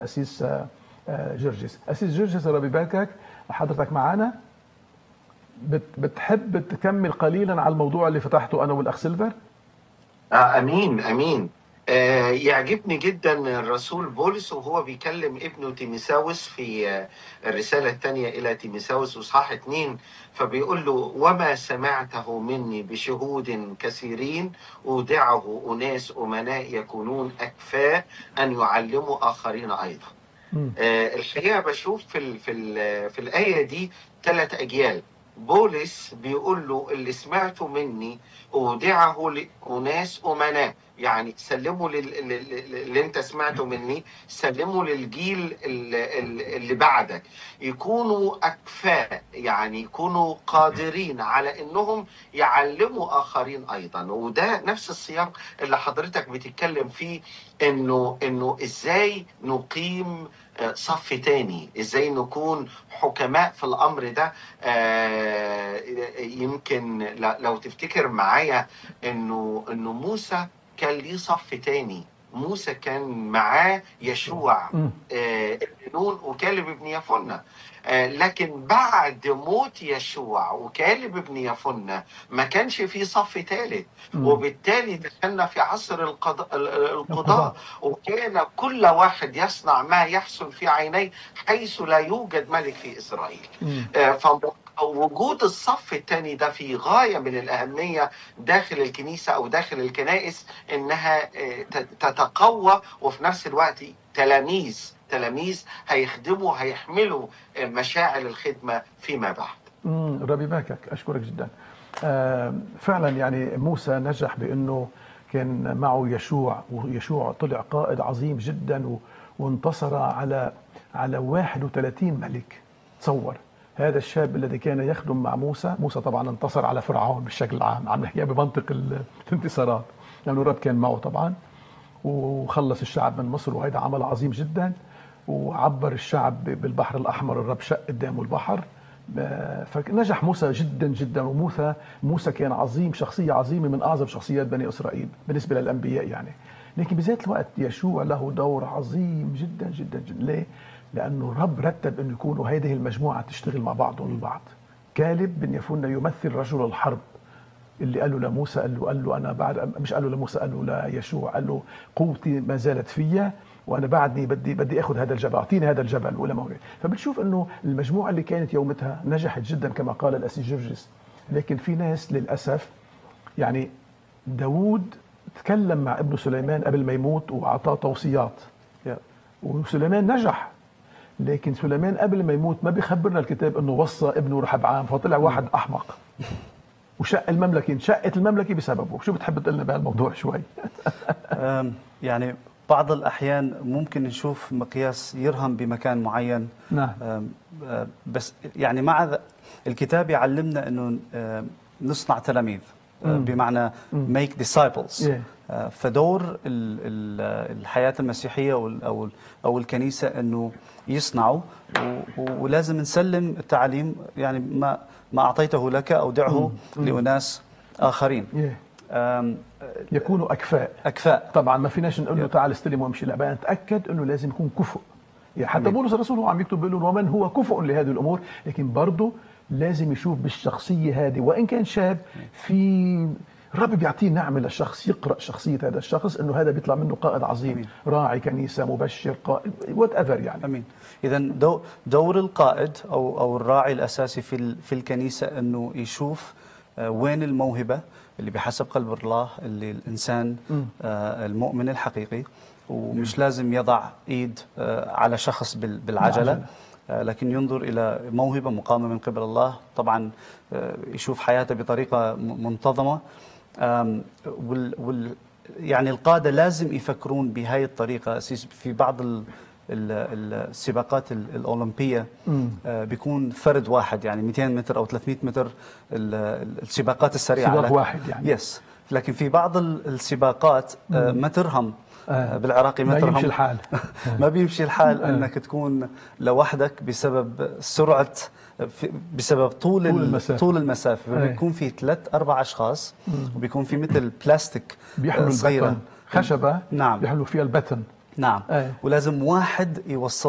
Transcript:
أسيس آه، آه، جرجس أسيس جرجس ربي يباركك حضرتك معنا بت- بتحب تكمل قليلا على الموضوع اللي فتحته أنا والأخ سيلفر آه امين امين آه يعجبني جدا الرسول بولس وهو بيكلم ابنه تيميساوس في آه الرسالة الثانية إلى تيميساوس وصحاح اتنين فبيقول له وما سمعته مني بشهود كثيرين أودعه أناس أمناء يكونون أكفاء أن يعلموا آخرين أيضا مم. آه، الحقيقه بشوف في ال في ال في الايه دي ثلاث اجيال بولس بيقول له اللي سمعته مني اودعه لاناس امناء يعني سلمه لل- لل- لل- اللي انت سمعته مني سلمه للجيل ال- ال- اللي بعدك يكونوا اكفاء يعني يكونوا قادرين على انهم يعلموا اخرين ايضا وده نفس السياق اللي حضرتك بتتكلم فيه انه انه ازاي نقيم آه، صف تاني ازاي نكون حكماء في الامر ده آه، يمكن ل- لو تفتكر معايا انه انه موسى كان ليه صف تاني موسى كان معاه يشوع مم. آه، ابن نون وكالب ابن يفنة آه، لكن بعد موت يشوع وكالب ابن يفنة ما كانش في صف ثالث مم. وبالتالي دخلنا في عصر القضاء القضاء. القضاء وكان كل واحد يصنع ما يحسن في عينيه حيث لا يوجد ملك في إسرائيل مم. آه، فوجود الصف الثاني ده في غاية من الأهمية داخل الكنيسة أو داخل الكنائس إنها آه، ت- تتقوى وفي نفس الوقت تلاميذ تلاميذ هيخدموا هيحملوا آه، مشاعر الخدمة فيما بعد مم. ربي يباركك أشكرك جدا آه، فعلا يعني موسى نجح بأنه كان معه يشوع ويشوع طلع قائد عظيم جدا و- وانتصر على على 31 ملك تصور هذا الشاب الذي كان يخدم مع موسى موسى طبعا انتصر على فرعون بالشكل العام عم نحكيها بمنطق ال- الانتصارات لأنه الرب كان معه طبعا وخلص الشعب من مصر وهذا عمل عظيم جدا وعبر الشعب بالبحر الأحمر الرب شق قدامه البحر آه، فنجح موسى جدا جدا وموسى موسى كان عظيم شخصية عظيمة من أعظم شخصيات بني إسرائيل بالنسبة للأنبياء يعني لكن بذات الوقت يشوع له دور عظيم جدا جدا جدا ليه؟ لأنه الرب رتب أنه يكونوا هذه المجموعة تشتغل مع بعضهم البعض كالب بن يفنة يمثل رجل الحرب اللي قال له لموسى قال له قال له انا بعد مش قال له لموسى قال له ليشوع قال له قوتي ما زالت فيا وانا بعدني بدي بدي اخذ هذا الجبل اعطيني هذا الجبل ولا ما هو فبتشوف انه المجموعه اللي كانت يومتها نجحت جدا كما قال الاسيس جرجس لكن في ناس للاسف يعني داوود تكلم مع ابنه سليمان قبل ما يموت واعطاه توصيات وسليمان نجح لكن سليمان قبل ما يموت ما بيخبرنا الكتاب انه وصى ابنه رحبعام فطلع واحد احمق وشق المملكه انشقت المملكه بسببه شو بتحب تقول لنا بهالموضوع شوي أم، يعني بعض الأحيان ممكن نشوف مقياس يرهم بمكان معين نعم أم، أم، بس يعني مع ذ- الكتاب يعلمنا أنه أم، نصنع تلاميذ أم، مم. بمعنى مم. make disciples Yeah. أه، فدور ال- ال- الحياة المسيحية وال- أو ال- أو الكنيسة أنه يصنعوا و- و- ولازم نسلم التعليم يعني ما ما أعطيته لك أودعه لأناس آخرين يه. أم، يكونوا اكفاء أكفاء طبعا ما فيناش نقول له تعال استلم وامشي لا بقى نتاكد انه لازم يكون كفؤ يعني حتى أمين. بولس الرسول هو عم يكتب بيقول له ومن هو كفؤ لهذه الامور لكن برضه لازم يشوف بالشخصيه هذه وان كان شاب في الرب بيعطيه نعمه للشخص يقرا شخصيه هذا الشخص انه هذا بيطلع منه قائد عظيم أمين. راعي كنيسه مبشر قائد وات ايفر يعني امين اذا دو دور القائد او او الراعي الاساسي في ال- في الكنيسه انه يشوف آه، وين الموهبه اللي بحسب قلب الله اللي الانسان مم. آه، المؤمن الحقيقي ومش لازم يضع ايد آه، على شخص بال- بالعجله بالعجلة. آه، لكن ينظر الى موهبه مقامه من قبل الله طبعا آه، يشوف حياته بطريقه م- منتظمه آم، وال وال يعني القاده لازم يفكرون بهاي الطريقه أسيس في بعض ال ال- السباقات ال- الاولمبيه مم. آه، بيكون فرد واحد يعني 200 متر او 300 متر ال- ال- السباقات السريعه سباق لك- واحد يعني. يس لكن في بعض ال- السباقات آه، ما ترهم آه. آه، بالعراقي ما, ما ترهم يمشي الحال ما بيمشي الحال آه. انك تكون لوحدك بسبب سرعه في- بسبب طول طول ال- المسافة. طول المسافه أي. فبيكون في ثلاث اربع اشخاص وبيكون في مثل بلاستيك بيحملوا آه، صغيره البتن خشبه نعم. بيحملوا فيها البتن نعم أي. ولازم واحد يوصل